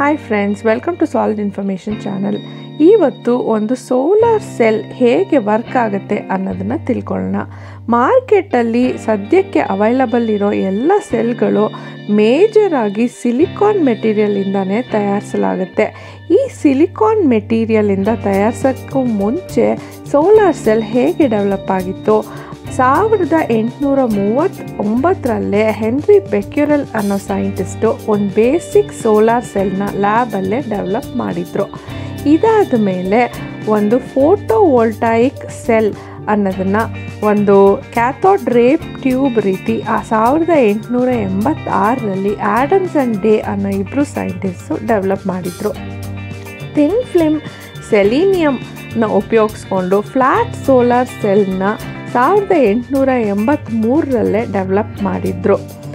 hi friends welcome to solid information channel ಇವತ್ತು ಒಂದು solar cell ಹೇಗೆ ವರ್ಕ್ ಆಗುತ್ತೆ ಅನ್ನೋದನ್ನು ತಿಳ್ಕೊಳ್ಳೋಣ ಮಾರ್ಕೆಟಲ್ಲಿ ಸದ್ಯಕ್ಕೆ ಅವೈಲಬಲ್ ಇರೋ ಎಲ್ಲ ಸೆಲ್ಗಳು ಮೇಜರ್ ಆಗಿ ಸಿಲಿಕಾನ್ ಮೆಟೀರಿಯಲಿಂದನೇ ತಯಾರಿಸಲಾಗುತ್ತೆ ಈ ಸಿಲಿಕಾನ್ ಮೆಟೀರಿಯಲಿಂದ ತಯಾರಿಸೋಕ್ಕೂ ಮುಂಚೆ ಸೋಲಾರ್ ಸೆಲ್ ಹೇಗೆ ಡೆವಲಪ್ ಆಗಿತ್ತು ಸಾವಿರದ ಎಂಟುನೂರ ಮೂವತ್ತೊಂಬತ್ತರಲ್ಲೇ ಹೆನ್ರಿ ಬೆಕ್ಯುರಲ್ ಅನ್ನೋ ಸೈಂಟಿಸ್ಟು ಒಂದು ಬೇಸಿಕ್ ಸೋಲಾರ್ ಸೆಲ್ನ ಲ್ಯಾಬಲ್ಲೇ ಡೆವಲಪ್ ಮಾಡಿದರು ಇದಾದ ಮೇಲೆ ಒಂದು ಫೋಟೋ ವೋಲ್ಟಾಯಿಕ್ ಸೆಲ್ ಅನ್ನೋದನ್ನು ಒಂದು ಕ್ಯಾಥೋಡ್ ರೇಪ್ ಟ್ಯೂಬ್ ರೀತಿ ಆ ಸಾವಿರದ ಎಂಟುನೂರ ಎಂಬತ್ತಾರರಲ್ಲಿ ಆ್ಯಡಮ್ಸ್ ಆ್ಯಂಡ್ ಡೇ ಅನ್ನೋ ಇಬ್ಬರು ಸೈಂಟಿಸ್ಟು ಡೆವಲಪ್ ಮಾಡಿದರು ಥಿನ್ ಫ್ಲಿಮ್ ಸೆಲೀನಿಯಮ್ನ ಉಪಯೋಗಿಸ್ಕೊಂಡು ಫ್ಲ್ಯಾಟ್ ಸೋಲಾರ್ ಸೆಲ್ನ ಸಾವಿರದ ಎಂಟುನೂರ ಎಂಬತ್ತ್ಮೂರರಲ್ಲೇ ಡೆವಲಪ್ ಮಾಡಿದರು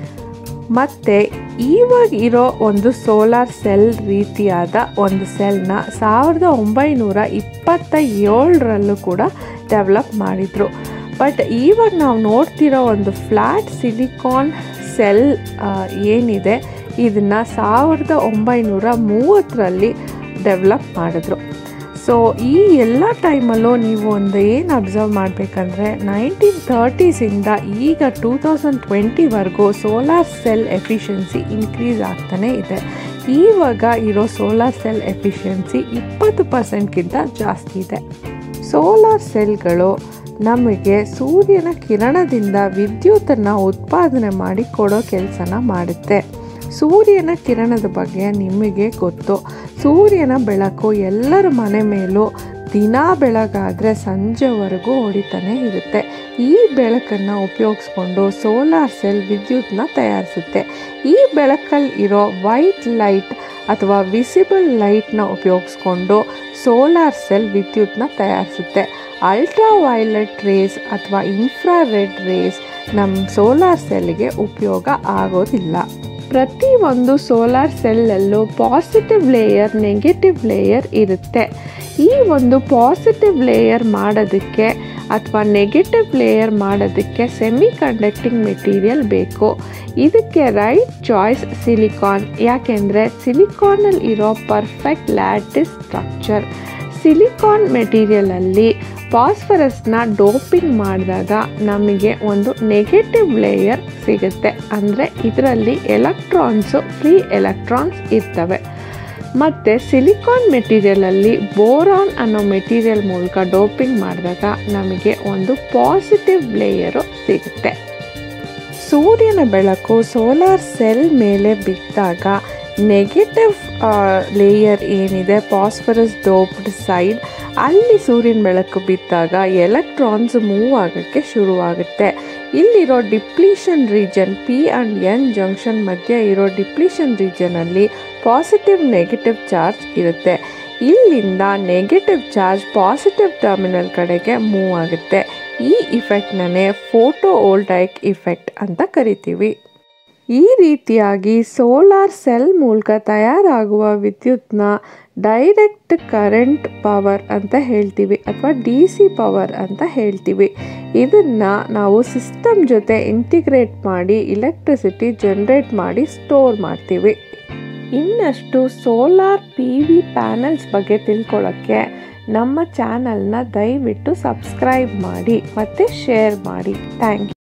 ಮತ್ತು ಇವಾಗ ಇರೋ ಒಂದು ಸೋಲಾರ್ ಸೆಲ್ ರೀತಿಯಾದ ಒಂದು ಸೆಲ್ನ ಸಾವಿರದ ಒಂಬೈನೂರ ಇಪ್ಪತ್ತ ಏಳರಲ್ಲೂ ಕೂಡ ಡೆವಲಪ್ ಮಾಡಿದರು ಬಟ್ ಇವಾಗ ನಾವು ನೋಡ್ತಿರೋ ಒಂದು ಫ್ಲ್ಯಾಟ್ ಸಿಲಿಕಾನ್ ಸೆಲ್ ಏನಿದೆ ಇದನ್ನು ಸಾವಿರದ ಒಂಬೈನೂರ ಮೂವತ್ತರಲ್ಲಿ ಡೆವಲಪ್ ಮಾಡಿದ್ರು ಸೊ ಈ ಎಲ್ಲ ಟೈಮಲ್ಲೂ ನೀವು ಒಂದು ಏನು ಅಬ್ಸರ್ವ್ ಮಾಡಬೇಕಂದ್ರೆ ನೈನ್ಟೀನ್ ತರ್ಟೀಸಿಂದ ಈಗ ಟೂ ತೌಸಂಡ್ ಟ್ವೆಂಟಿವರೆಗೂ ಸೋಲಾರ್ ಸೆಲ್ ಎಫಿಷಿಯನ್ಸಿ ಇನ್ಕ್ರೀಸ್ ಆಗ್ತಾನೇ ಇದೆ ಇವಾಗ ಇರೋ ಸೋಲಾರ್ ಸೆಲ್ ಎಫಿಷಿಯನ್ಸಿ ಇಪ್ಪತ್ತು ಪರ್ಸೆಂಟ್ಗಿಂತ ಜಾಸ್ತಿ ಇದೆ ಸೋಲಾರ್ ಸೆಲ್ಗಳು ನಮಗೆ ಸೂರ್ಯನ ಕಿರಣದಿಂದ ವಿದ್ಯುತ್ತನ್ನು ಉತ್ಪಾದನೆ ಮಾಡಿ ಕೊಡೋ ಕೆಲಸನ ಮಾಡುತ್ತೆ ಸೂರ್ಯನ ಕಿರಣದ ಬಗ್ಗೆ ನಿಮಗೆ ಗೊತ್ತು ಸೂರ್ಯನ ಬೆಳಕು ಎಲ್ಲರ ಮನೆ ಮೇಲೂ ದಿನ ಬೆಳಗಾದರೆ ಸಂಜೆವರೆಗೂ ಹೊಡಿತಾನೆ ಇರುತ್ತೆ ಈ ಬೆಳಕನ್ನು ಉಪಯೋಗಿಸ್ಕೊಂಡು ಸೋಲಾರ್ ಸೆಲ್ ವಿದ್ಯುತ್ನ ತಯಾರಿಸುತ್ತೆ ಈ ಬೆಳಕಲ್ಲಿ ಇರೋ ವೈಟ್ ಲೈಟ್ ಅಥವಾ ವಿಸಿಬಲ್ ಲೈಟ್ನ ಉಪಯೋಗಿಸ್ಕೊಂಡು ಸೋಲಾರ್ ಸೆಲ್ ವಿದ್ಯುತ್ನ ತಯಾರಿಸುತ್ತೆ ಅಲ್ಟ್ರಾ ವೈಲೆಟ್ ರೇಸ್ ಅಥವಾ ಇನ್ಫ್ರಾರೆಡ್ ರೇಸ್ ನಮ್ಮ ಸೋಲಾರ್ ಸೆಲ್ಗೆ ಉಪಯೋಗ ಆಗೋದಿಲ್ಲ ಪ್ರತಿ ಒಂದು ಸೋಲಾರ್ ಸೆಲ್ಲಲ್ಲೂ ಪಾಸಿಟಿವ್ ಲೇಯರ್ ನೆಗೆಟಿವ್ ಲೇಯರ್ ಇರುತ್ತೆ ಈ ಒಂದು ಪಾಸಿಟಿವ್ ಲೇಯರ್ ಮಾಡೋದಕ್ಕೆ ಅಥವಾ ನೆಗೆಟಿವ್ ಲೇಯರ್ ಮಾಡೋದಕ್ಕೆ ಸೆಮಿ ಕಂಡಕ್ಟಿಂಗ್ ಮೆಟೀರಿಯಲ್ ಬೇಕು ಇದಕ್ಕೆ ರೈಟ್ ಚಾಯ್ಸ್ ಸಿಲಿಕಾನ್ ಯಾಕೆಂದರೆ ಸಿಲಿಕಾನಲ್ಲಿ ಇರೋ ಪರ್ಫೆಕ್ಟ್ ಲ್ಯಾಟಿಸ್ ಸ್ಟ್ರಕ್ಚರ್ ಸಿಲಿಕಾನ್ ಮೆಟೀರಿಯಲಲ್ಲಿ ಫಾಸ್ಫರಸ್ನ ಡೋಪಿಂಗ್ ಮಾಡಿದಾಗ ನಮಗೆ ಒಂದು ನೆಗೆಟಿವ್ ಲೇಯರ್ ಸಿಗುತ್ತೆ ಅಂದರೆ ಇದರಲ್ಲಿ ಎಲೆಕ್ಟ್ರಾನ್ಸು ಫ್ರೀ ಎಲೆಕ್ಟ್ರಾನ್ಸ್ ಇರ್ತವೆ ಮತ್ತು ಸಿಲಿಕಾನ್ ಮೆಟೀರಿಯಲಲ್ಲಿ ಬೋರಾನ್ ಅನ್ನೋ ಮೆಟೀರಿಯಲ್ ಮೂಲಕ ಡೋಪಿಂಗ್ ಮಾಡಿದಾಗ ನಮಗೆ ಒಂದು ಪಾಸಿಟಿವ್ ಲೇಯರು ಸಿಗುತ್ತೆ ಸೂರ್ಯನ ಬೆಳಕು ಸೋಲಾರ್ ಸೆಲ್ ಮೇಲೆ ಬಿದ್ದಾಗ ನೆಗೆಟಿವ್ ಲೇಯರ್ ಏನಿದೆ ಫಾಸ್ಫರಸ್ ಡೋಪ್ಡ್ ಸೈಡ್ ಅಲ್ಲಿ ಸೂರ್ಯನ ಬೆಳಕು ಬಿದ್ದಾಗ ಎಲೆಕ್ಟ್ರಾನ್ಸ್ ಮೂವ್ ಆಗೋಕ್ಕೆ ಶುರುವಾಗುತ್ತೆ ಇಲ್ಲಿರೋ depletion region P and N junction ಮಧ್ಯೆ ಇರೋ ಡಿಪ್ಲೀಷನ್ ರೀಜನಲ್ಲಿ ಪಾಸಿಟಿವ್ ನೆಗೆಟಿವ್ ಚಾರ್ಜ್ ಇರುತ್ತೆ ಇಲ್ಲಿಂದ ನೆಗೆಟಿವ್ ಚಾರ್ಜ್ ಪಾಸಿಟಿವ್ ಟರ್ಮಿನಲ್ ಕಡೆಗೆ ಮೂವ್ ಆಗುತ್ತೆ ಈ ಇಫೆಕ್ಟ್ನೇ ಫೋಟೋ ವೋಲ್ಟಾಯಿಕ್ ಇಫೆಕ್ಟ್ ಅಂತ ಕರಿತೀವಿ ಈ ರೀತಿಯಾಗಿ ಸೋಲಾರ್ ಸೆಲ್ ಮೂಲಕ ತಯಾರಾಗುವ ವಿದ್ಯುತ್ನ ಡೈರೆಕ್ಟ್ ಕರೆಂಟ್ ಪವರ್ ಅಂತ ಹೇಳ್ತೀವಿ ಅಥವಾ ಡಿ ಸಿ ಪವರ್ ಅಂತ ಹೇಳ್ತೀವಿ ಇದನ್ನು ನಾವು ಸಿಸ್ಟಮ್ ಜೊತೆ ಇಂಟಿಗ್ರೇಟ್ ಮಾಡಿ ಇಲೆಕ್ಟ್ರಿಸಿಟಿ ಜನ್ರೇಟ್ ಮಾಡಿ ಸ್ಟೋರ್ ಮಾಡ್ತೀವಿ ಇನ್ನಷ್ಟು ಸೋಲಾರ್ ಪಿ ವಿ ಪ್ಯಾನಲ್ಸ್ ಬಗ್ಗೆ ತಿಳ್ಕೊಳ್ಳೋಕ್ಕೆ ನಮ್ಮ ಚಾನಲ್ನ ದಯವಿಟ್ಟು ಸಬ್ಸ್ಕ್ರೈಬ್ ಮಾಡಿ ಮತ್ತು ಶೇರ್ ಮಾಡಿ ಥ್ಯಾಂಕ್ ಯು